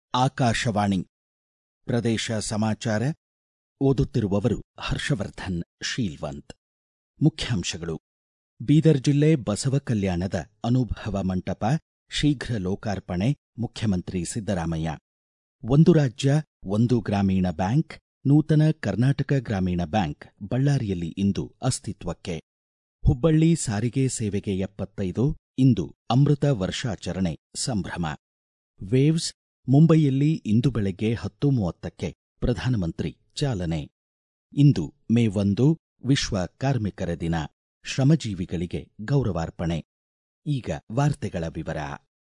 ಆಕಾಶವಾಣಿ ಪ್ರದೇಶ ಸಮಾಚಾರ ಓದುತ್ತಿರುವವರು ಹರ್ಷವರ್ಧನ್ ಶೀಲ್ವಂತ್ ಮುಖ್ಯಾಂಶಗಳು ಬೀದರ್ ಜಿಲ್ಲೆ ಬಸವ ಕಲ್ಯಾಣದ ಅನುಭವ ಮಂಟಪ ಶೀಘ್ರ ಲೋಕಾರ್ಪಣೆ ಮುಖ್ಯಮಂತ್ರಿ ಸಿದ್ದರಾಮಯ್ಯ ಒಂದು ರಾಜ್ಯ ಒಂದು ಗ್ರಾಮೀಣ ಬ್ಯಾಂಕ್ ನೂತನ ಕರ್ನಾಟಕ ಗ್ರಾಮೀಣ ಬ್ಯಾಂಕ್ ಬಳ್ಳಾರಿಯಲ್ಲಿ ಇಂದು ಅಸ್ತಿತ್ವಕ್ಕೆ ಹುಬ್ಬಳ್ಳಿ ಸಾರಿಗೆ ಸೇವೆಗೆ ಎಪ್ಪತ್ತೈದು ಇಂದು ಅಮೃತ ವರ್ಷಾಚರಣೆ ಸಂಭ್ರಮ ವೇವ್ಸ್ ಮುಂಬೈಯಲ್ಲಿ ಇಂದು ಬೆಳಗ್ಗೆ ಹತ್ತು ಮೂವತ್ತಕ್ಕೆ ಪ್ರಧಾನಮಂತ್ರಿ ಚಾಲನೆ ಇಂದು ಮೇ ಒಂದು ವಿಶ್ವ ಕಾರ್ಮಿಕರ ದಿನ ಶ್ರಮಜೀವಿಗಳಿಗೆ ಗೌರವಾರ್ಪಣೆ ಈಗ ವಾರ್ತೆಗಳ ವಿವರ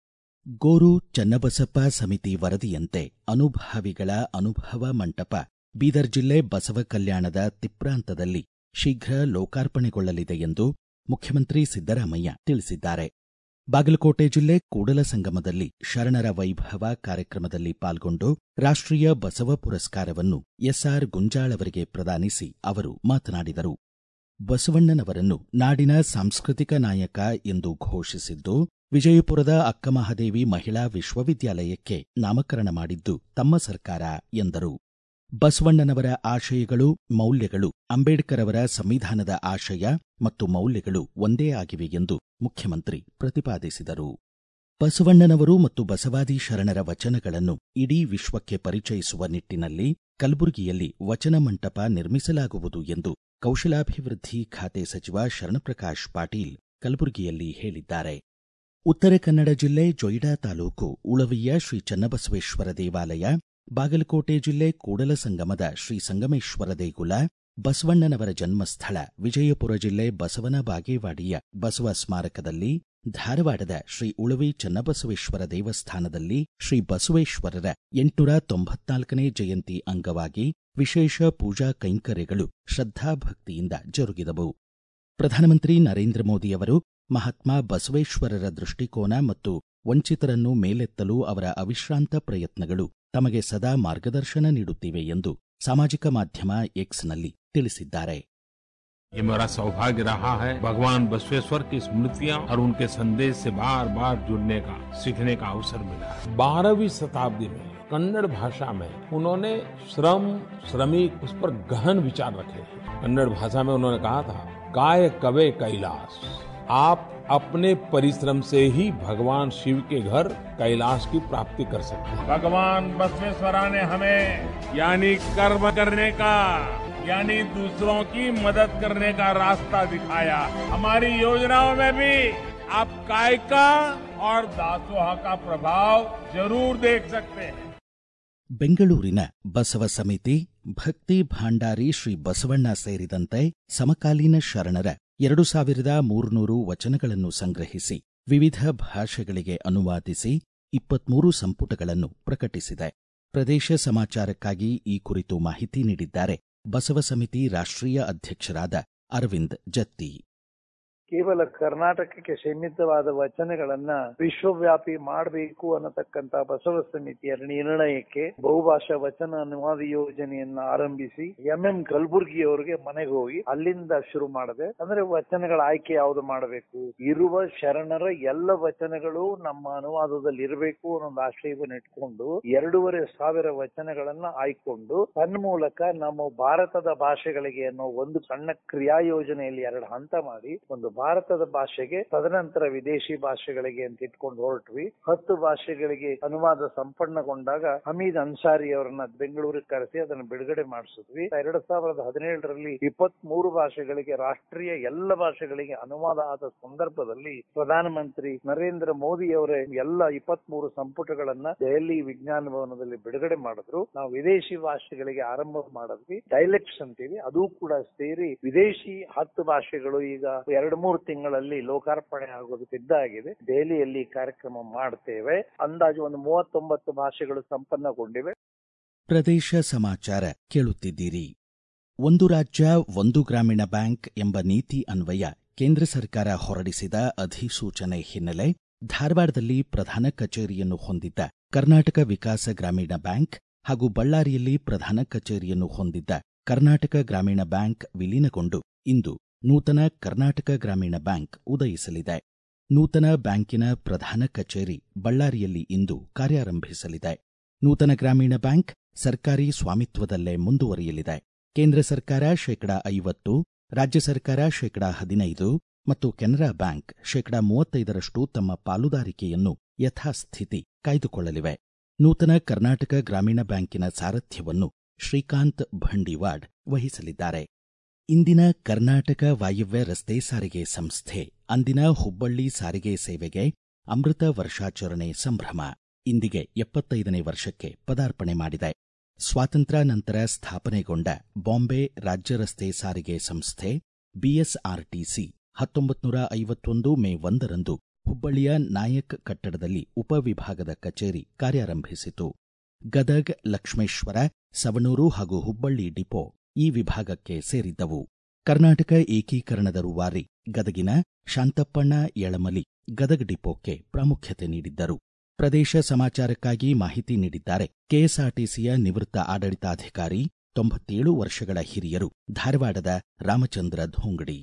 ಗೋರು ಚನ್ನಬಸಪ್ಪ ಸಮಿತಿ ವರದಿಯಂತೆ ಅನುಭಾವಿಗಳ ಅನುಭವ ಮಂಟಪ ಬೀದರ್ ಜಿಲ್ಲೆ ಬಸವ ಕಲ್ಯಾಣದ ತಿಪ್ರಾಂತದಲ್ಲಿ ಶೀಘ್ರ ಲೋಕಾರ್ಪಣೆಗೊಳ್ಳಲಿದೆ ಎಂದು ಮುಖ್ಯಮಂತ್ರಿ ಸಿದ್ದರಾಮಯ್ಯ ತಿಳಿಸಿದ್ದಾರೆ ಬಾಗಲಕೋಟೆ ಜಿಲ್ಲೆ ಕೂಡಲ ಸಂಗಮದಲ್ಲಿ ಶರಣರ ವೈಭವ ಕಾರ್ಯಕ್ರಮದಲ್ಲಿ ಪಾಲ್ಗೊಂಡು ರಾಷ್ಟ್ರೀಯ ಬಸವ ಪುರಸ್ಕಾರವನ್ನು ಎಸ್ಆರ್ ಗುಂಜಾಳ್ ಅವರಿಗೆ ಪ್ರದಾನಿಸಿ ಅವರು ಮಾತನಾಡಿದರು ಬಸವಣ್ಣನವರನ್ನು ನಾಡಿನ ಸಾಂಸ್ಕೃತಿಕ ನಾಯಕ ಎಂದು ಘೋಷಿಸಿದ್ದು ವಿಜಯಪುರದ ಅಕ್ಕಮಹಾದೇವಿ ಮಹಿಳಾ ವಿಶ್ವವಿದ್ಯಾಲಯಕ್ಕೆ ನಾಮಕರಣ ಮಾಡಿದ್ದು ತಮ್ಮ ಸರ್ಕಾರ ಎಂದರು ಬಸವಣ್ಣನವರ ಆಶಯಗಳು ಮೌಲ್ಯಗಳು ಅಂಬೇಡ್ಕರ್ ಅವರ ಸಂವಿಧಾನದ ಆಶಯ ಮತ್ತು ಮೌಲ್ಯಗಳು ಒಂದೇ ಆಗಿವೆ ಎಂದು ಮುಖ್ಯಮಂತ್ರಿ ಪ್ರತಿಪಾದಿಸಿದರು ಬಸವಣ್ಣನವರು ಮತ್ತು ಬಸವಾದಿ ಶರಣರ ವಚನಗಳನ್ನು ಇಡೀ ವಿಶ್ವಕ್ಕೆ ಪರಿಚಯಿಸುವ ನಿಟ್ಟಿನಲ್ಲಿ ಕಲಬುರಗಿಯಲ್ಲಿ ವಚನ ಮಂಟಪ ನಿರ್ಮಿಸಲಾಗುವುದು ಎಂದು ಕೌಶಲಾಭಿವೃದ್ಧಿ ಖಾತೆ ಸಚಿವ ಶರಣಪ್ರಕಾಶ್ ಪಾಟೀಲ್ ಕಲಬುರಗಿಯಲ್ಲಿ ಹೇಳಿದ್ದಾರೆ ಉತ್ತರ ಕನ್ನಡ ಜಿಲ್ಲೆ ಜೊಯ್ಡಾ ತಾಲೂಕು ಉಳವಿಯ ಶ್ರೀ ಚನ್ನಬಸವೇಶ್ವರ ದೇವಾಲಯ ಬಾಗಲಕೋಟೆ ಜಿಲ್ಲೆ ಕೂಡಲ ಸಂಗಮದ ಶ್ರೀ ಸಂಗಮೇಶ್ವರ ದೇಗುಲ ಬಸವಣ್ಣನವರ ಜನ್ಮಸ್ಥಳ ವಿಜಯಪುರ ಜಿಲ್ಲೆ ಬಸವನ ಬಾಗೇವಾಡಿಯ ಬಸವ ಸ್ಮಾರಕದಲ್ಲಿ ಧಾರವಾಡದ ಶ್ರೀ ಉಳವಿ ಚನ್ನಬಸವೇಶ್ವರ ದೇವಸ್ಥಾನದಲ್ಲಿ ಶ್ರೀ ಬಸವೇಶ್ವರರ ಎಂಟುನೂರ ತೊಂಬತ್ನಾಲ್ಕನೇ ಜಯಂತಿ ಅಂಗವಾಗಿ ವಿಶೇಷ ಪೂಜಾ ಕೈಂಕರ್ಯಗಳು ಶ್ರದ್ಧಾಭಕ್ತಿಯಿಂದ ಜರುಗಿದವು ಪ್ರಧಾನಮಂತ್ರಿ ನರೇಂದ್ರ ಮೋದಿಯವರು ಮಹಾತ್ಮ ಬಸವೇಶ್ವರರ ದೃಷ್ಟಿಕೋನ ಮತ್ತು ವಂಚಿತರನ್ನು ಮೇಲೆತ್ತಲು ಅವರ ಅವಿಶ್ರಾಂತ ಪ್ರಯತ್ನಗಳು ತಮಗೆ ಸದಾ ಮಾರ್ಗದರ್ಶನ ನೀಡುತ್ತಿವೆ ಎಂದು ಸಾಮಾಜಿಕ ಮಾಧ್ಯಮ ಎಕ್ಸ್ನಲ್ಲಿ ತಿಳಿಸಿದ್ದಾರೆ ये मेरा सौभाग्य रहा है भगवान बसवेश्वर की स्मृतियां और उनके संदेश से बार बार जुड़ने का सीखने का अवसर मिला बारहवीं शताब्दी में कन्नड़ भाषा में उन्होंने श्रम श्रमिक उस पर गहन विचार रखे कन्नड़ भाषा में उन्होंने कहा था काय कवे कैलाश आप अपने परिश्रम से ही भगवान शिव के घर कैलाश की प्राप्ति कर सकते हैं भगवान बसवेश्वरा ने हमें यानी कर्म करने का यानी दूसरों की मदद करने का रास्ता दिखाया हमारी योजनाओं में भी आप कायका और दासोहा का प्रभाव जरूर देख सकते हैं ಬೆಂಗಳೂರಿನ ಬಸವ ಸಮಿತಿ ಭಕ್ತಿ ಭಾಂಡಾರಿ ಶ್ರೀ ಬಸವಣ್ಣ ಸೇರಿದಂತೆ ಸಮಕಾಲೀನ ಶರಣರ ಎರಡು ಸಾವಿರದ ಮೂರ್ನೂರು ವಚನಗಳನ್ನು ಸಂಗ್ರಹಿಸಿ ವಿವಿಧ ಭಾಷೆಗಳಿಗೆ ಅನುವಾದಿಸಿ ಇಪ್ಪತ್ಮೂರು ಸಂಪುಟಗಳನ್ನು ಪ್ರಕಟಿಸಿದೆ ಪ್ರದೇಶ ಸಮಾಚಾರಕ್ಕಾಗಿ ಈ ಕುರಿತು ಮಾಹಿತಿ ನೀಡಿದ್ದಾರೆ ಬಸವ ಸಮಿತಿ ರಾಷ್ಟ್ರೀಯ ಅಧ್ಯಕ್ಷರಾದ ಅರವಿಂದ್ ಜತ್ತಿ ಕೇವಲ ಕರ್ನಾಟಕಕ್ಕೆ ಸೀಮಿತವಾದ ವಚನಗಳನ್ನ ವಿಶ್ವವ್ಯಾಪಿ ಮಾಡಬೇಕು ಅನ್ನತಕ್ಕಂತ ಬಸವ ಸಮಿತಿಯ ನಿರ್ಣಯಕ್ಕೆ ಬಹುಭಾಷಾ ವಚನ ಅನುವಾದ ಯೋಜನೆಯನ್ನ ಆರಂಭಿಸಿ ಎಂ ಎಂ ಕಲಬುರ್ಗಿ ಅವರಿಗೆ ಮನೆಗೆ ಹೋಗಿ ಅಲ್ಲಿಂದ ಶುರು ಮಾಡದೆ ಅಂದ್ರೆ ವಚನಗಳ ಆಯ್ಕೆ ಯಾವ್ದು ಮಾಡಬೇಕು ಇರುವ ಶರಣರ ಎಲ್ಲ ವಚನಗಳು ನಮ್ಮ ಅನುವಾದದಲ್ಲಿ ಇರಬೇಕು ಅನ್ನೋ ಒಂದು ಆಶಯವನ್ನು ಇಟ್ಕೊಂಡು ಎರಡೂವರೆ ಸಾವಿರ ವಚನಗಳನ್ನ ಆಯ್ಕೊಂಡು ತನ್ಮೂಲಕ ನಮ್ಮ ಭಾರತದ ಭಾಷೆಗಳಿಗೆ ಅನ್ನೋ ಒಂದು ಸಣ್ಣ ಕ್ರಿಯಾ ಯೋಜನೆಯಲ್ಲಿ ಎರಡು ಹಂತ ಮಾಡಿ ಒಂದು ಭಾರತದ ಭಾಷೆಗೆ ತದನಂತರ ವಿದೇಶಿ ಭಾಷೆಗಳಿಗೆ ಅಂತ ಇಟ್ಕೊಂಡು ಹೊರಟ್ವಿ ಹತ್ತು ಭಾಷೆಗಳಿಗೆ ಅನುವಾದ ಸಂಪನ್ನಗೊಂಡಾಗ ಹಮೀದ್ ಅನ್ಸಾರಿ ಅವರನ್ನ ಬೆಂಗಳೂರಿಗೆ ಕರೆಸಿ ಅದನ್ನು ಬಿಡುಗಡೆ ಮಾಡಿಸಿದ್ವಿ ಎರಡ್ ಸಾವಿರದ ಹದಿನೇಳರಲ್ಲಿ ಇಪ್ಪತ್ತ್ ಮೂರು ಭಾಷೆಗಳಿಗೆ ರಾಷ್ಟ್ರೀಯ ಎಲ್ಲ ಭಾಷೆಗಳಿಗೆ ಅನುವಾದ ಆದ ಸಂದರ್ಭದಲ್ಲಿ ಪ್ರಧಾನಮಂತ್ರಿ ನರೇಂದ್ರ ಮೋದಿ ಅವರೇ ಎಲ್ಲ ಇಪ್ಪತ್ತ್ ಮೂರು ಸಂಪುಟಗಳನ್ನ ದೆಹಲಿ ವಿಜ್ಞಾನ ಭವನದಲ್ಲಿ ಬಿಡುಗಡೆ ಮಾಡಿದ್ರು ನಾವು ವಿದೇಶಿ ಭಾಷೆಗಳಿಗೆ ಆರಂಭ ಮಾಡಿದ್ವಿ ಡೈಲೆಕ್ಟ್ಸ್ ಅಂತೀವಿ ಅದು ಕೂಡ ಸೇರಿ ವಿದೇಶಿ ಹತ್ತು ಭಾಷೆಗಳು ಈಗ ಎರಡು ಮೂರು ತಿಂಗಳಲ್ಲಿ ಲೋಕಾರ್ಪಣೆ ಆಗೋದು ಸಿದ್ಧ ಆಗಿದೆ ದೆಹಲಿಯಲ್ಲಿ ಕಾರ್ಯಕ್ರಮ ಮಾಡ್ತೇವೆ ಅಂದಾಜು ಒಂದು ಮೂವತ್ತೊಂಬತ್ತು ಭಾಷೆಗಳು ಸಂಪನ್ನಗೊಂಡಿವೆ ಪ್ರದೇಶ ಸಮಾಚಾರ ಕೇಳುತ್ತಿದ್ದೀರಿ ಒಂದು ರಾಜ್ಯ ಒಂದು ಗ್ರಾಮೀಣ ಬ್ಯಾಂಕ್ ಎಂಬ ನೀತಿ ಅನ್ವಯ ಕೇಂದ್ರ ಸರ್ಕಾರ ಹೊರಡಿಸಿದ ಅಧಿಸೂಚನೆ ಹಿನ್ನೆಲೆ ಧಾರವಾಡದಲ್ಲಿ ಪ್ರಧಾನ ಕಚೇರಿಯನ್ನು ಹೊಂದಿದ್ದ ಕರ್ನಾಟಕ ವಿಕಾಸ ಗ್ರಾಮೀಣ ಬ್ಯಾಂಕ್ ಹಾಗೂ ಬಳ್ಳಾರಿಯಲ್ಲಿ ಪ್ರಧಾನ ಕಚೇರಿಯನ್ನು ಹೊಂದಿದ್ದ ಕರ್ನಾಟಕ ಗ್ರಾಮೀಣ ಬ್ಯಾಂಕ್ ವಿಲೀನಗೊಂಡು ಇಂದು ನೂತನ ಕರ್ನಾಟಕ ಗ್ರಾಮೀಣ ಬ್ಯಾಂಕ್ ಉದಯಿಸಲಿದೆ ನೂತನ ಬ್ಯಾಂಕಿನ ಪ್ರಧಾನ ಕಚೇರಿ ಬಳ್ಳಾರಿಯಲ್ಲಿ ಇಂದು ಕಾರ್ಯಾರಂಭಿಸಲಿದೆ ನೂತನ ಗ್ರಾಮೀಣ ಬ್ಯಾಂಕ್ ಸರ್ಕಾರಿ ಸ್ವಾಮಿತ್ವದಲ್ಲೇ ಮುಂದುವರಿಯಲಿದೆ ಕೇಂದ್ರ ಸರ್ಕಾರ ಶೇಕಡಾ ಐವತ್ತು ರಾಜ್ಯ ಸರ್ಕಾರ ಶೇಕಡಾ ಹದಿನೈದು ಮತ್ತು ಕೆನರಾ ಬ್ಯಾಂಕ್ ಶೇಕಡಾ ಮೂವತ್ತೈದರಷ್ಟು ತಮ್ಮ ಪಾಲುದಾರಿಕೆಯನ್ನು ಯಥಾಸ್ಥಿತಿ ಕಾಯ್ದುಕೊಳ್ಳಲಿವೆ ನೂತನ ಕರ್ನಾಟಕ ಗ್ರಾಮೀಣ ಬ್ಯಾಂಕಿನ ಸಾರಥ್ಯವನ್ನು ಶ್ರೀಕಾಂತ್ ಭಂಡಿವಾಡ್ ವಹಿಸಲಿದ್ದಾರೆ ಇಂದಿನ ಕರ್ನಾಟಕ ವಾಯವ್ಯ ರಸ್ತೆ ಸಾರಿಗೆ ಸಂಸ್ಥೆ ಅಂದಿನ ಹುಬ್ಬಳ್ಳಿ ಸಾರಿಗೆ ಸೇವೆಗೆ ಅಮೃತ ವರ್ಷಾಚರಣೆ ಸಂಭ್ರಮ ಇಂದಿಗೆ ಎಪ್ಪತ್ತೈದನೇ ವರ್ಷಕ್ಕೆ ಪದಾರ್ಪಣೆ ಮಾಡಿದೆ ಸ್ವಾತಂತ್ರ್ಯ ನಂತರ ಸ್ಥಾಪನೆಗೊಂಡ ಬಾಂಬೆ ರಾಜ್ಯ ರಸ್ತೆ ಸಾರಿಗೆ ಸಂಸ್ಥೆ ಬಿಎಸ್ಆರ್ಟಿಸಿ ಹತ್ತೊಂಬತ್ತು ನೂರ ಐವತ್ತೊಂದು ಮೇ ಒಂದರಂದು ಹುಬ್ಬಳ್ಳಿಯ ನಾಯಕ್ ಕಟ್ಟಡದಲ್ಲಿ ಉಪವಿಭಾಗದ ಕಚೇರಿ ಕಾರ್ಯಾರಂಭಿಸಿತು ಗದಗ್ ಲಕ್ಷ್ಮೇಶ್ವರ ಸವಣೂರು ಹಾಗೂ ಹುಬ್ಬಳ್ಳಿ ಡಿಪೋ ಈ ವಿಭಾಗಕ್ಕೆ ಸೇರಿದ್ದವು ಕರ್ನಾಟಕ ಏಕೀಕರಣದ ರೂವಾರಿ ಗದಗಿನ ಶಾಂತಪ್ಪಣ್ಣ ಯಳಮಲಿ ಗದಗ್ ಡಿಪೋಕ್ಕೆ ಪ್ರಾಮುಖ್ಯತೆ ನೀಡಿದ್ದರು ಪ್ರದೇಶ ಸಮಾಚಾರಕ್ಕಾಗಿ ಮಾಹಿತಿ ನೀಡಿದ್ದಾರೆ ಕೆಎಸ್ಆರ್ಟಿಸಿಯ ನಿವೃತ್ತ ಆಡಳಿತಾಧಿಕಾರಿ ತೊಂಬತ್ತೇಳು ವರ್ಷಗಳ ಹಿರಿಯರು ಧಾರವಾಡದ ರಾಮಚಂದ್ರ ಧೋಂಗಡಿ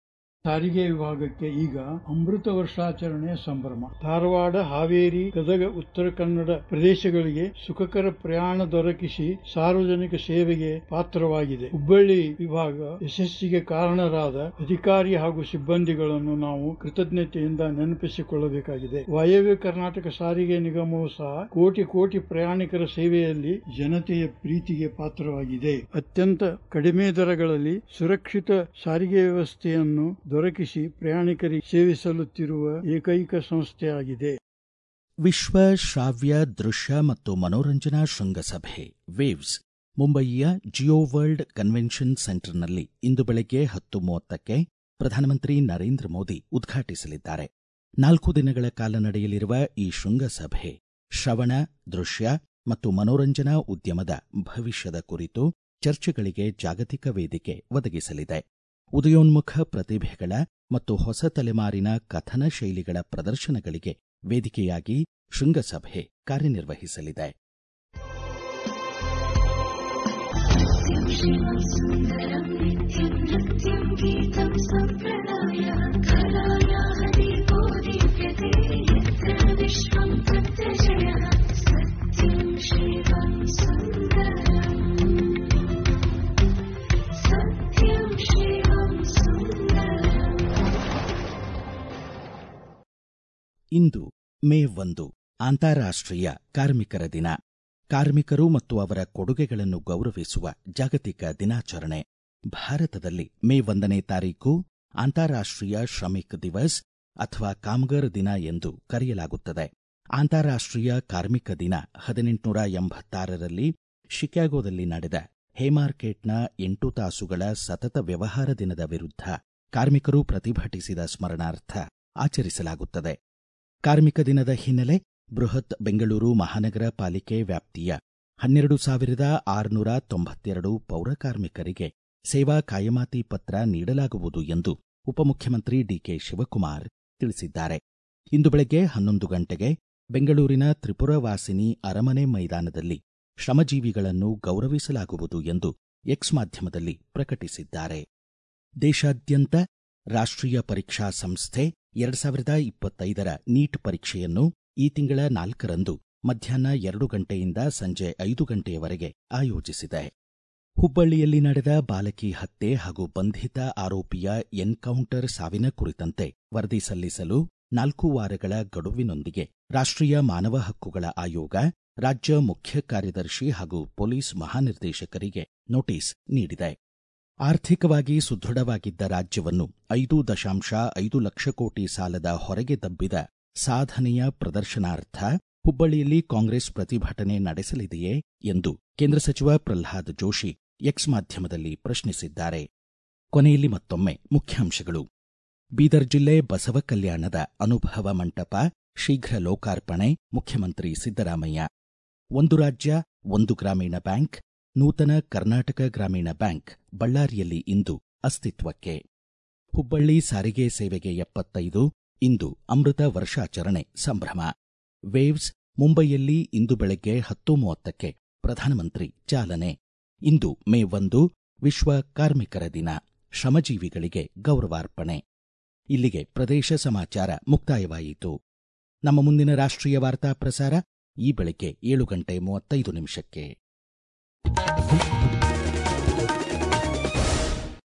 ಸಾರಿಗೆ ವಿಭಾಗಕ್ಕೆ ಈಗ ಅಮೃತ ವರ್ಷಾಚರಣೆ ಸಂಭ್ರಮ ಧಾರವಾಡ ಹಾವೇರಿ ಗದಗ ಉತ್ತರ ಕನ್ನಡ ಪ್ರದೇಶಗಳಿಗೆ ಸುಖಕರ ಪ್ರಯಾಣ ದೊರಕಿಸಿ ಸಾರ್ವಜನಿಕ ಸೇವೆಗೆ ಪಾತ್ರವಾಗಿದೆ ಹುಬ್ಬಳ್ಳಿ ವಿಭಾಗ ಯಶಸ್ಸಿಗೆ ಕಾರಣರಾದ ಅಧಿಕಾರಿ ಹಾಗೂ ಸಿಬ್ಬಂದಿಗಳನ್ನು ನಾವು ಕೃತಜ್ಞತೆಯಿಂದ ನೆನಪಿಸಿಕೊಳ್ಳಬೇಕಾಗಿದೆ ವಾಯವ್ಯ ಕರ್ನಾಟಕ ಸಾರಿಗೆ ನಿಗಮವು ಸಹ ಕೋಟಿ ಕೋಟಿ ಪ್ರಯಾಣಿಕರ ಸೇವೆಯಲ್ಲಿ ಜನತೆಯ ಪ್ರೀತಿಗೆ ಪಾತ್ರವಾಗಿದೆ ಅತ್ಯಂತ ಕಡಿಮೆ ದರಗಳಲ್ಲಿ ಸುರಕ್ಷಿತ ಸಾರಿಗೆ ವ್ಯವಸ್ಥೆಯನ್ನು ದೊರಕಿಸಿ ಪ್ರಯಾಣಿಕರಿಗೆ ಸೇವೆ ಸಲ್ಲುತ್ತಿರುವ ಏಕೈಕ ಸಂಸ್ಥೆಯಾಗಿದೆ ವಿಶ್ವ ಶ್ರಾವ್ಯ ದೃಶ್ಯ ಮತ್ತು ಮನೋರಂಜನಾ ಶೃಂಗಸಭೆ ವೇವ್ಸ್ ಮುಂಬಯಿಯ ಜಿಯೋ ವರ್ಲ್ಡ್ ಕನ್ವೆನ್ಷನ್ ಸೆಂಟರ್ನಲ್ಲಿ ಇಂದು ಬೆಳಗ್ಗೆ ಹತ್ತು ಮೂವತ್ತಕ್ಕೆ ಪ್ರಧಾನಮಂತ್ರಿ ನರೇಂದ್ರ ಮೋದಿ ಉದ್ಘಾಟಿಸಲಿದ್ದಾರೆ ನಾಲ್ಕು ದಿನಗಳ ಕಾಲ ನಡೆಯಲಿರುವ ಈ ಶೃಂಗಸಭೆ ಶ್ರವಣ ದೃಶ್ಯ ಮತ್ತು ಮನೋರಂಜನಾ ಉದ್ಯಮದ ಭವಿಷ್ಯದ ಕುರಿತು ಚರ್ಚೆಗಳಿಗೆ ಜಾಗತಿಕ ವೇದಿಕೆ ಒದಗಿಸಲಿದೆ ಉದಯೋನ್ಮುಖ ಪ್ರತಿಭೆಗಳ ಮತ್ತು ಹೊಸ ತಲೆಮಾರಿನ ಕಥನ ಶೈಲಿಗಳ ಪ್ರದರ್ಶನಗಳಿಗೆ ವೇದಿಕೆಯಾಗಿ ಶೃಂಗಸಭೆ ಕಾರ್ಯನಿರ್ವಹಿಸಲಿದೆ सुन्दरं नित्यं नृत्यं गीतं सम्प्रदाय कलायाः दीपो दीप्यते यत्र विश्वं तत्र जयः सत्यं शिवं सुन्दरम् सत्यं शिवं सुन्दरम् ಇಂದು ಮೇ ಒಂದು ಅಂತಾರಾಷ್ಟ್ರೀಯ ಕಾರ್ಮಿಕರ ದಿನ ಕಾರ್ಮಿಕರು ಮತ್ತು ಅವರ ಕೊಡುಗೆಗಳನ್ನು ಗೌರವಿಸುವ ಜಾಗತಿಕ ದಿನಾಚರಣೆ ಭಾರತದಲ್ಲಿ ಮೇ ಒಂದನೇ ತಾರೀಕು ಅಂತಾರಾಷ್ಟ್ರೀಯ ಶ್ರಮಿಕ್ ದಿವಸ್ ಅಥವಾ ಕಾಮ್ಗರ್ ದಿನ ಎಂದು ಕರೆಯಲಾಗುತ್ತದೆ ಅಂತಾರಾಷ್ಟ್ರೀಯ ಕಾರ್ಮಿಕ ದಿನ ಹದಿನೆಂಟುನೂರ ಎಂಬತ್ತಾರರಲ್ಲಿ ಶಿಕಾಗೋದಲ್ಲಿ ನಡೆದ ಹೇಮಾರ್ಕೆಟ್ನ ಎಂಟು ತಾಸುಗಳ ಸತತ ವ್ಯವಹಾರ ದಿನದ ವಿರುದ್ಧ ಕಾರ್ಮಿಕರು ಪ್ರತಿಭಟಿಸಿದ ಸ್ಮರಣಾರ್ಥ ಆಚರಿಸಲಾಗುತ್ತದೆ ಕಾರ್ಮಿಕ ದಿನದ ಹಿನ್ನೆಲೆ ಬೃಹತ್ ಬೆಂಗಳೂರು ಮಹಾನಗರ ಪಾಲಿಕೆ ವ್ಯಾಪ್ತಿಯ ಹನ್ನೆರಡು ಸಾವಿರದ ಆರುನೂರ ತೊಂಬತ್ತೆರಡು ಪೌರ ಕಾರ್ಮಿಕರಿಗೆ ಸೇವಾ ಕಾಯಮಾತಿ ಪತ್ರ ನೀಡಲಾಗುವುದು ಎಂದು ಉಪಮುಖ್ಯಮಂತ್ರಿ ಡಿಕೆ ಶಿವಕುಮಾರ್ ತಿಳಿಸಿದ್ದಾರೆ ಇಂದು ಬೆಳಗ್ಗೆ ಹನ್ನೊಂದು ಗಂಟೆಗೆ ಬೆಂಗಳೂರಿನ ತ್ರಿಪುರವಾಸಿನಿ ಅರಮನೆ ಮೈದಾನದಲ್ಲಿ ಶ್ರಮಜೀವಿಗಳನ್ನು ಗೌರವಿಸಲಾಗುವುದು ಎಂದು ಎಕ್ಸ್ ಮಾಧ್ಯಮದಲ್ಲಿ ಪ್ರಕಟಿಸಿದ್ದಾರೆ ದೇಶಾದ್ಯಂತ ರಾಷ್ಟ್ರೀಯ ಪರೀಕ್ಷಾ ಸಂಸ್ಥೆ ಎರಡ್ ಸಾವಿರದ ಇಪ್ಪತ್ತೈದರ ನೀಟ್ ಪರೀಕ್ಷೆಯನ್ನು ಈ ತಿಂಗಳ ನಾಲ್ಕರಂದು ಮಧ್ಯಾಹ್ನ ಎರಡು ಗಂಟೆಯಿಂದ ಸಂಜೆ ಐದು ಗಂಟೆಯವರೆಗೆ ಆಯೋಜಿಸಿದೆ ಹುಬ್ಬಳ್ಳಿಯಲ್ಲಿ ನಡೆದ ಬಾಲಕಿ ಹತ್ಯೆ ಹಾಗೂ ಬಂಧಿತ ಆರೋಪಿಯ ಎನ್ಕೌಂಟರ್ ಸಾವಿನ ಕುರಿತಂತೆ ವರದಿ ಸಲ್ಲಿಸಲು ನಾಲ್ಕು ವಾರಗಳ ಗಡುವಿನೊಂದಿಗೆ ರಾಷ್ಟ್ರೀಯ ಮಾನವ ಹಕ್ಕುಗಳ ಆಯೋಗ ರಾಜ್ಯ ಮುಖ್ಯ ಕಾರ್ಯದರ್ಶಿ ಹಾಗೂ ಪೊಲೀಸ್ ಮಹಾನಿರ್ದೇಶಕರಿಗೆ ನೋಟಿಸ್ ನೀಡಿದೆ ಆರ್ಥಿಕವಾಗಿ ಸುದೃಢವಾಗಿದ್ದ ರಾಜ್ಯವನ್ನು ಐದು ದಶಾಂಶ ಐದು ಲಕ್ಷ ಕೋಟಿ ಸಾಲದ ಹೊರಗೆ ದಬ್ಬಿದ ಸಾಧನೆಯ ಪ್ರದರ್ಶನಾರ್ಥ ಹುಬ್ಬಳ್ಳಿಯಲ್ಲಿ ಕಾಂಗ್ರೆಸ್ ಪ್ರತಿಭಟನೆ ನಡೆಸಲಿದೆಯೇ ಎಂದು ಕೇಂದ್ರ ಸಚಿವ ಪ್ರಲ್ಹಾದ್ ಜೋಶಿ ಎಕ್ಸ್ ಮಾಧ್ಯಮದಲ್ಲಿ ಪ್ರಶ್ನಿಸಿದ್ದಾರೆ ಕೊನೆಯಲ್ಲಿ ಮತ್ತೊಮ್ಮೆ ಮುಖ್ಯಾಂಶಗಳು ಬೀದರ್ ಜಿಲ್ಲೆ ಬಸವ ಕಲ್ಯಾಣದ ಅನುಭವ ಮಂಟಪ ಶೀಘ್ರ ಲೋಕಾರ್ಪಣೆ ಮುಖ್ಯಮಂತ್ರಿ ಸಿದ್ದರಾಮಯ್ಯ ಒಂದು ರಾಜ್ಯ ಒಂದು ಗ್ರಾಮೀಣ ಬ್ಯಾಂಕ್ ನೂತನ ಕರ್ನಾಟಕ ಗ್ರಾಮೀಣ ಬ್ಯಾಂಕ್ ಬಳ್ಳಾರಿಯಲ್ಲಿ ಇಂದು ಅಸ್ತಿತ್ವಕ್ಕೆ ಹುಬ್ಬಳ್ಳಿ ಸಾರಿಗೆ ಸೇವೆಗೆ ಎಪ್ಪತ್ತೈದು ಇಂದು ಅಮೃತ ವರ್ಷಾಚರಣೆ ಸಂಭ್ರಮ ವೇವ್ಸ್ ಮುಂಬೈಯಲ್ಲಿ ಇಂದು ಬೆಳಗ್ಗೆ ಹತ್ತು ಮೂವತ್ತಕ್ಕೆ ಪ್ರಧಾನಮಂತ್ರಿ ಚಾಲನೆ ಇಂದು ಮೇ ಒಂದು ವಿಶ್ವ ಕಾರ್ಮಿಕರ ದಿನ ಶ್ರಮಜೀವಿಗಳಿಗೆ ಗೌರವಾರ್ಪಣೆ ಇಲ್ಲಿಗೆ ಪ್ರದೇಶ ಸಮಾಚಾರ ಮುಕ್ತಾಯವಾಯಿತು ನಮ್ಮ ಮುಂದಿನ ರಾಷ್ಟ್ರೀಯ ವಾರ್ತಾ ಪ್ರಸಾರ ಈ ಬೆಳಿಗ್ಗೆ ಏಳು ಗಂಟೆ ಮೂವತ್ತೈದು ನಿಮಿಷಕ್ಕೆ